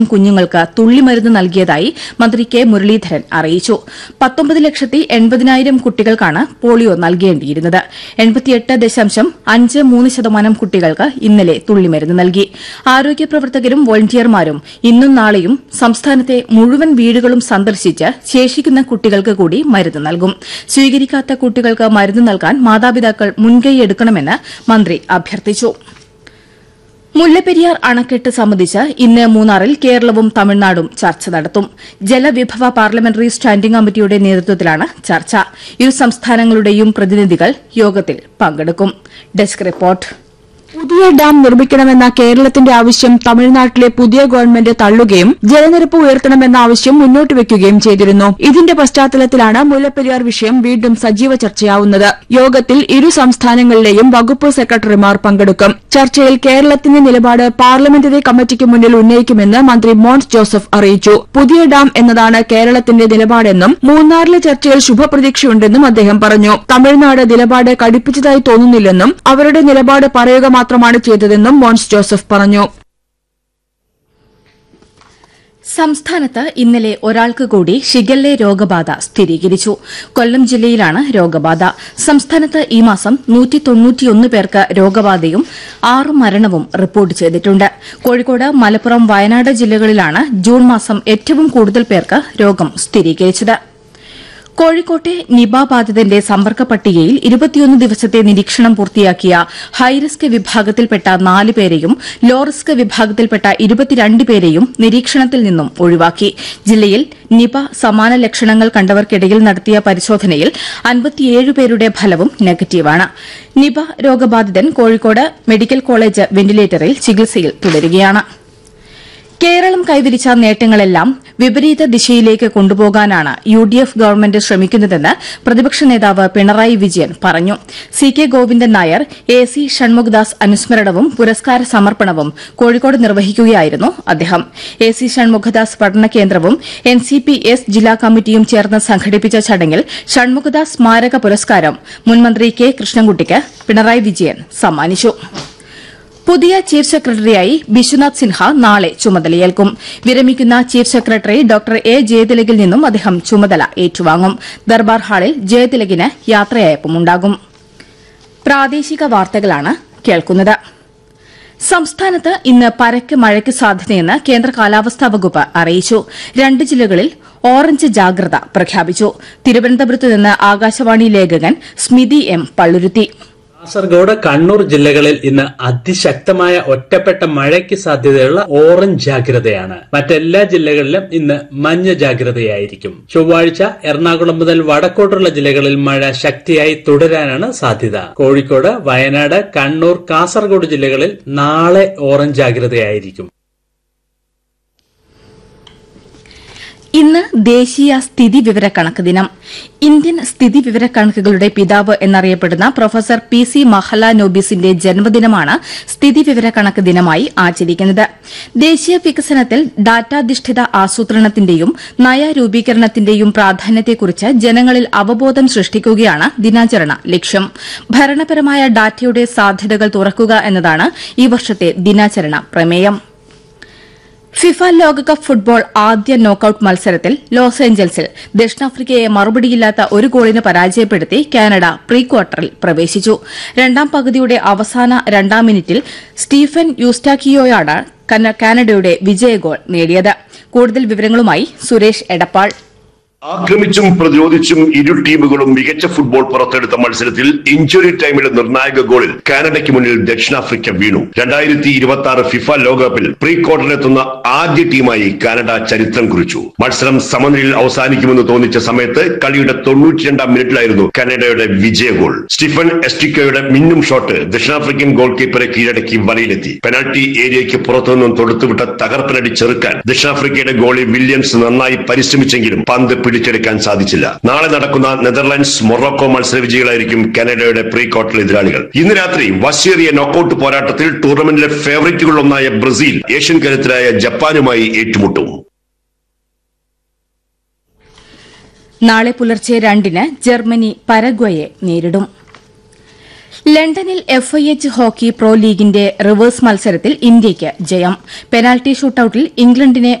കുഞ്ഞുങ്ങൾക്ക് തുള്ളിമരുന്ന് നൽകിയതായി മന്ത്രി കെ മുരളീധരൻ അറിയിച്ചു പത്തൊമ്പത് ലക്ഷത്തി എൺപതിനായിരം കുട്ടികൾക്കാണ് പോളിയോ നൽകേണ്ടിയിരുന്നത് എൺപത്തിയെട്ട് ദശാംശം അഞ്ച് മൂന്ന് ശതമാനം കുട്ടികൾക്ക് ഇന്നലെ തുള്ളിമരുന്ന് നൽകി ആരോഗ്യ പ്രവർത്തകരും വോളണ്ടിയർമാരും ഇന്നും നാളെയും സംസ്ഥാനത്തെ മുഴുവൻ വീടുകളും സന്ദർശിച്ച് ശേഷിക്കുന്ന കുട്ടികൾക്ക് കൂടി മരുന്ന് നൽകും സ്വീകരിക്കാത്ത കുട്ടികൾക്ക് മരുന്ന് നൽകാൻ മാതാപിതാക്കൾ മുൻകൈയെടുക്കണമെന്ന് മന്ത്രി അഭ്യർത്ഥിച്ചു മുല്ലപ്പെരിയാർ അണക്കെട്ട് സംബന്ധിച്ച് ഇന്ന് മൂന്നാറിൽ കേരളവും തമിഴ്നാടും ചർച്ച നടത്തും ജലവിഭവ പാർലമെന്ററി സ്റ്റാൻഡിംഗ് കമ്മിറ്റിയുടെ നേതൃത്വത്തിലാണ് ചർച്ച ഇരു സംസ്ഥാനങ്ങളുടെയും പ്രതിനിധികൾ യോഗത്തിൽ പങ്കെടുക്കും ഡെസ്ക് റിപ്പോർട്ട് പുതിയ ഡാം നിർമ്മിക്കണമെന്ന കേരളത്തിന്റെ ആവശ്യം തമിഴ്നാട്ടിലെ പുതിയ ഗവൺമെന്റ് തള്ളുകയും ജലനിരപ്പ് ഉയർത്തണമെന്ന ആവശ്യം മുന്നോട്ട് വെക്കുകയും ചെയ്തിരുന്നു ഇതിന്റെ പശ്ചാത്തലത്തിലാണ് മുല്ലപ്പെരിയാർ വിഷയം വീണ്ടും സജീവ ചർച്ചയാവുന്നത് യോഗത്തിൽ ഇരു സംസ്ഥാനങ്ങളിലെയും വകുപ്പ് സെക്രട്ടറിമാർ പങ്കെടുക്കും ചർച്ചയിൽ കേരളത്തിന്റെ നിലപാട് പാർലമെന്ററി കമ്മിറ്റിക്ക് മുന്നിൽ ഉന്നയിക്കുമെന്ന് മന്ത്രി മോൻസ് ജോസഫ് അറിയിച്ചു പുതിയ ഡാം എന്നതാണ് കേരളത്തിന്റെ നിലപാടെന്നും മൂന്നാറിലെ ചർച്ചയിൽ ശുഭപ്രതീക്ഷയുണ്ടെന്നും അദ്ദേഹം പറഞ്ഞു തമിഴ്നാട് നിലപാട് കടുപ്പിച്ചതായി തോന്നുന്നില്ലെന്നും അവരുടെ നിലപാട് പറയുക മാത്രമാണ് ചെയ്തതെന്നും മോൻസ് ജോസഫ് പറഞ്ഞു സംസ്ഥാനത്ത് ഇന്നലെ ഒരാൾക്ക് കൂടി ഷിഗല്ലെ രോഗബാധ സ്ഥിരീകരിച്ചു കൊല്ലം ജില്ലയിലാണ് രോഗബാധ സംസ്ഥാനത്ത് ഈ മാസം പേർക്ക് രോഗബാധയും ആറ് മരണവും റിപ്പോർട്ട് ചെയ്തിട്ടുണ്ട് കോഴിക്കോട് മലപ്പുറം വയനാട് ജില്ലകളിലാണ് ജൂൺ മാസം ഏറ്റവും കൂടുതൽ പേർക്ക് രോഗം സ്ഥിരീകരിച്ചത് കോഴിക്കോട്ടെ നിപ ബാധിതന്റെ സമ്പർക്ക പട്ടികയിൽ ഇരുപത്തിയൊന്ന് ദിവസത്തെ നിരീക്ഷണം പൂർത്തിയാക്കിയ ഹൈറിസ്ക് വിഭാഗത്തിൽപ്പെട്ട നാല് പേരെയും ലോ റിസ്ക് വിഭാഗത്തിൽപ്പെട്ട ഇരുപത്തിരണ്ട് പേരെയും നിരീക്ഷണത്തിൽ നിന്നും ഒഴിവാക്കി ജില്ലയിൽ നിപ സമാന ലക്ഷണങ്ങൾ കണ്ടവർക്കിടയിൽ നടത്തിയ പരിശോധനയിൽ അൻപത്തിയേഴ് പേരുടെ ഫലവും നെഗറ്റീവാണ് നിപ രോഗബാധിതൻ കോഴിക്കോട് മെഡിക്കൽ കോളേജ് വെന്റിലേറ്ററിൽ ചികിത്സയിൽ തുടരുകയാണ് കേരളം കൈവരിച്ച നേട്ടങ്ങളെല്ലാം വിപരീത ദിശയിലേക്ക് കൊണ്ടുപോകാനാണ് യു ഡി എഫ് ഗവൺമെന്റ് ശ്രമിക്കുന്നതെന്ന് പ്രതിപക്ഷ നേതാവ് പിണറായി വിജയൻ പറഞ്ഞു C K Govindan Nair A C Shanmughadas അനുസ്മരണവും പുരസ്കാര സമർപ്പണവും കോഴിക്കോട് നിർവഹിക്കുകയായിരുന്നു അദ്ദേഹം എ സി ഷൺമുഖദാസ് പഠന കേന്ദ്രവും എൻ സി പി എസ് ജില്ലാ കമ്മിറ്റിയും ചേർന്ന് സംഘടിപ്പിച്ച ചടങ്ങിൽ ഷൺമുഖദാസ് സ്മാരക പുരസ്കാരം മുൻമന്ത്രി കെ കൃഷ്ണൻകുട്ടിക്ക് പിണറായി വിജയൻ സമ്മാനിച്ചു പുതിയ ചീഫ് സെക്രട്ടറിയായി ബിശ്വനാഥ് സിൻഹ നാളെ ചുമതലയേൽക്കും വിരമിക്കുന്ന ചീഫ് സെക്രട്ടറി ഡോക്ടർ എ ജയതിലകിൽ നിന്നും അദ്ദേഹം ചുമതല ഏറ്റുവാങ്ങും ദർബാർ ഹാളിൽ ജയതിലകിന് യാത്രയയപ്പുമുണ്ടാകും പ്രാദേശിക വാർത്തകളാണ് കേൾക്കുന്നത് സംസ്ഥാനത്ത് ഇന്ന് പരക്കെ മഴയ്ക്ക് സാധ്യതയെന്ന് കേന്ദ്ര കാലാവസ്ഥാ വകുപ്പ് അറിയിച്ചു രണ്ട് ജില്ലകളിൽ ഓറഞ്ച് ജാഗ്രത പ്രഖ്യാപിച്ചു തിരുവനന്തപുരത്ത് നിന്ന് ആകാശവാണി ലേഖകൻ സ്മിതി എം പള്ളുരുത്തി കാസർഗോഡ് കണ്ണൂർ ജില്ലകളിൽ ഇന്ന് അതിശക്തമായ ഒറ്റപ്പെട്ട മഴയ്ക്ക് സാധ്യതയുള്ള ഓറഞ്ച് ജാഗ്രതയാണ് മറ്റെല്ലാ ജില്ലകളിലും ഇന്ന് മഞ്ഞ ജാഗ്രതയായിരിക്കും ചൊവ്വാഴ്ച എറണാകുളം മുതൽ വടക്കോട്ടുള്ള ജില്ലകളിൽ മഴ ശക്തിയായി തുടരാനാണ് സാധ്യത കോഴിക്കോട് വയനാട് കണ്ണൂർ കാസർഗോഡ് ജില്ലകളിൽ നാളെ ഓറഞ്ച് ജാഗ്രതയായിരിക്കും ഇന്ന് ദേശീയ സ്ഥിതി വിവരക്കണക്ക് ദിനം ഇന്ത്യൻ സ്ഥിതി വിവരക്കണക്കുകളുടെ പിതാവ് എന്നറിയപ്പെടുന്ന പ്രൊഫസർ പി സി മഹലാനോബിസിന്റെ ജന്മദിനമാണ് സ്ഥിതി വിവരക്കണക്ക് ദിനമായി ആചരിക്കുന്നത് ദേശീയ വികസനത്തിൽ ഡാറ്റാധിഷ്ഠിത ആസൂത്രണത്തിന്റെയും നയരൂപീകരണത്തിന്റെയും പ്രാധാന്യത്തെക്കുറിച്ച് ജനങ്ങളിൽ അവബോധം സൃഷ്ടിക്കുകയാണ് ദിനാചരണ ലക്ഷ്യം ഭരണപരമായ ഡാറ്റയുടെ സാധ്യതകൾ തുറക്കുക എന്നതാണ് ഈ വർഷത്തെ ദിനാചരണ പ്രമേയം ഫിഫ ലോകകപ്പ് ഫുട്ബോൾ ആദ്യ നോക്കൌട്ട് മത്സരത്തിൽ ലോസ് ഏഞ്ചൽസിൽ ദക്ഷിണാഫ്രിക്കയെ മറുപടിയില്ലാത്ത ഒരു ഗോളിന് പരാജയപ്പെടുത്തി കാനഡ പ്രീ ക്വാർട്ടറിൽ പ്രവേശിച്ചു രണ്ടാം പകുതിയുടെ അവസാന രണ്ടാം മിനിറ്റിൽ സ്റ്റീഫൻ യൂസ്റ്റാക്കിയോയാണ് കന- കാനഡയുടെ വിജയ ഗോൾ നേടിയത് കൂടുതൽ വിവരങ്ങളുമായി സുരേഷ് എടപ്പാൾ ആക്രമിച്ചും പ്രതിരോധിച്ചും ഇരു ടീമുകളും മികച്ച ഫുട്ബോൾ പുറത്തെടുത്ത മത്സരത്തിൽ ഇഞ്ചുറി ടൈമിലെ നിർണായക ഗോളിൽ കാനഡയ്ക്ക് മുന്നിൽ ദക്ഷിണാഫ്രിക്ക വീണു രണ്ടായിരത്തി ഇരുപത്തി ആറ് ഫിഫ ലോകകപ്പിൽ പ്രീ ക്വാർട്ടറിലെത്തുന്ന ആദ്യ ടീമായി കാനഡ ചരിത്രം കുറിച്ചു മത്സരം സമനിലയിൽ അവസാനിക്കുമെന്ന് തോന്നിച്ച സമയത്ത് കളിയുടെ തൊണ്ണൂറ്റിരണ്ടാം മിനിറ്റിലായിരുന്നു കാനഡയുടെ വിജയ ഗോൾ സ്റ്റീഫൻ എസ്റ്റിക്കോയുടെ മിന്നും ഷോട്ട് ദക്ഷിണാഫ്രിക്കൻ ഗോൾ കീപ്പറെ കീഴടക്കി വലയിലെത്തി പെനാൽറ്റി ഏരിയയ്ക്ക് പുറത്തുനിന്നും തൊടുത്തുവിട്ട തകർപ്പനടി ചെറുക്കാൻ ദക്ഷിണാഫ്രിക്കയുടെ ഗോളി വില്യംസ് നന്നായി പരിശ്രമിച്ചെങ്കിലും പന്ത് പിടിച്ചെടുക്കാൻ സാധിച്ചില്ല നാളെ നടക്കുന്ന നെതർലാൻഡ്സ് മൊറോക്കോ മത്സര വിജയികളായിരിക്കും കാനഡയുടെ പ്രീ ക്വാർട്ടർ എതിരാളികൾ ഇന്ന് രാത്രി വശ്യേറിയ നോക്കൌട്ട് പോരാട്ടത്തിൽ ടൂർണമെന്റിലെ ഫേവറേറ്റുകളിലൊന്നായ ബ്രസീൽ ഏഷ്യൻ കരുത്തരായ ജപ്പാനുമായി ഏറ്റുമുട്ടും നാളെ പുലർച്ചെ രണ്ടിന് ജർമ്മനി പരഗ്വയെ നേരിടും ലണ്ടനിൽ F I H hockey pro ലീഗിന്റെ റിവേഴ്സ് മത്സരത്തിൽ ഇന്ത്യയ്ക്ക് ജയം പെനാൽറ്റി ഷൂട്ടൌട്ടിൽ ഇംഗ്ലണ്ടിനെ